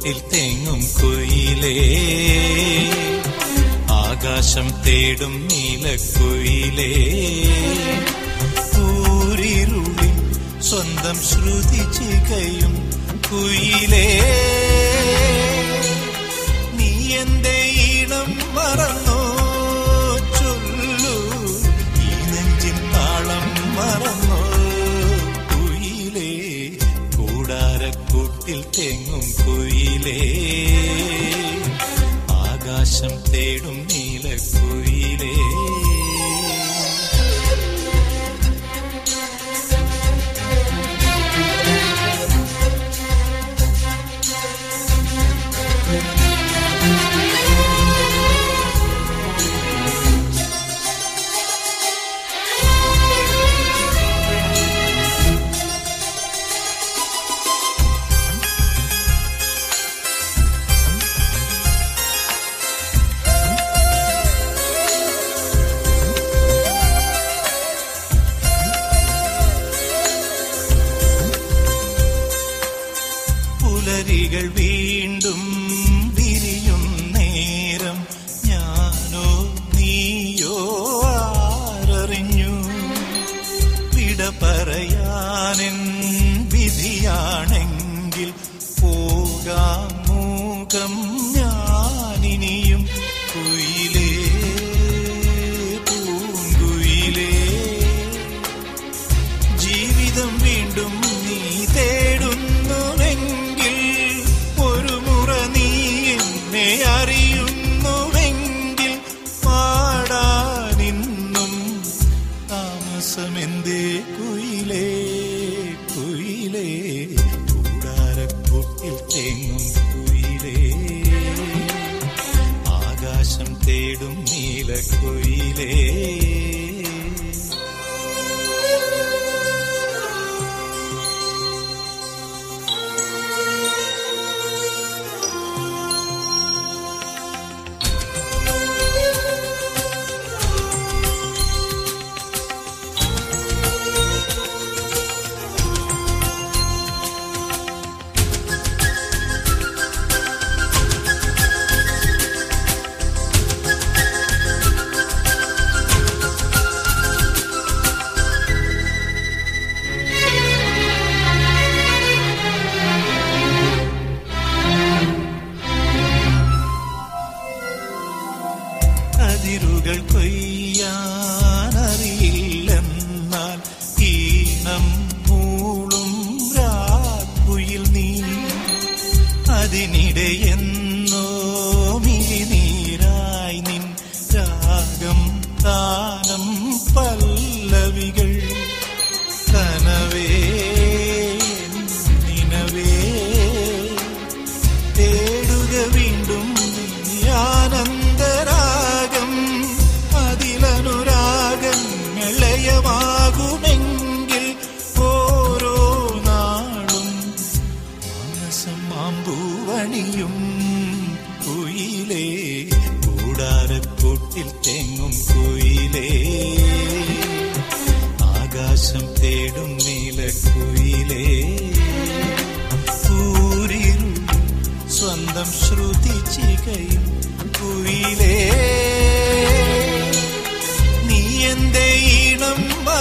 കൂട്ടിൽ തെങ്ങും കുയിലേ ആകാശം തേടും നീലക്കുയിലേ ഊരിരുളിൽ സ്വന്തം ശ്രുതി ചികയും കുയിലേ നീ എന്റെ ഈണം മറന്നോ ചൊല്ലു ഈ നെഞ്ചിൻ താളം മറന്നോ കുയിലേ കൂടാരക്കൂട്ടിൽ തെങ്ങും കുയിലേ ആകാശം തേടും നീലക്കുയിലേ പുലരികൾ വീണ്ടും വിരിയും നേരം ഞാനോ നീയോ ആരറിഞ്ഞു വിട പറയാനെൻ വിധിയാണെങ്കിൽ പോകാം മൂകം ഞാനിനിയും കുയിലേ പൂങ്കുയിലേ ജീവിതം വീണ്ടും നീ തേടുന്നുവെങ്കിൽ ഒരു മുറ നീ എന്നെ അറിയുന്നുവെങ്കിൽ പാടാനിന്നും താമസമെന്തേ കുയിലേ കുയിലേ കൂടാരക്കൂട്ടിൽ തെങ്ങും കുയിലേ ആകാശം തേടും നീലക്കുയിലേ അതിരുകൾ കൊയ്യാനറിയില്ലെന്നാൽ ഈണം മൂളും രാക്കുയിൽ നീ അതിനിടെ എന്നോ മിഴിനീരായി നിൻ രാഗം താനം പല്ലവികൾ കനവേ നിനവേ തേടുക വീണ്ടും നീ ആനന്ദരാഗം അതിലനുരാഗങ്ങളയമാകുമെങ്കിൽ ഓരോ നാളും മാനസം മാമ്പൂവണിയും കുയിലേ കൂടാരക്കൂട്ടിൽ തെങ്ങും കുയിലേ ആകാശം തേടും നീലക്കുയിലേ ഊരിരുൾ സ്വന്തം ശ്രുതി ചികയും കുയിലേ നീ എന്റെ ഈണം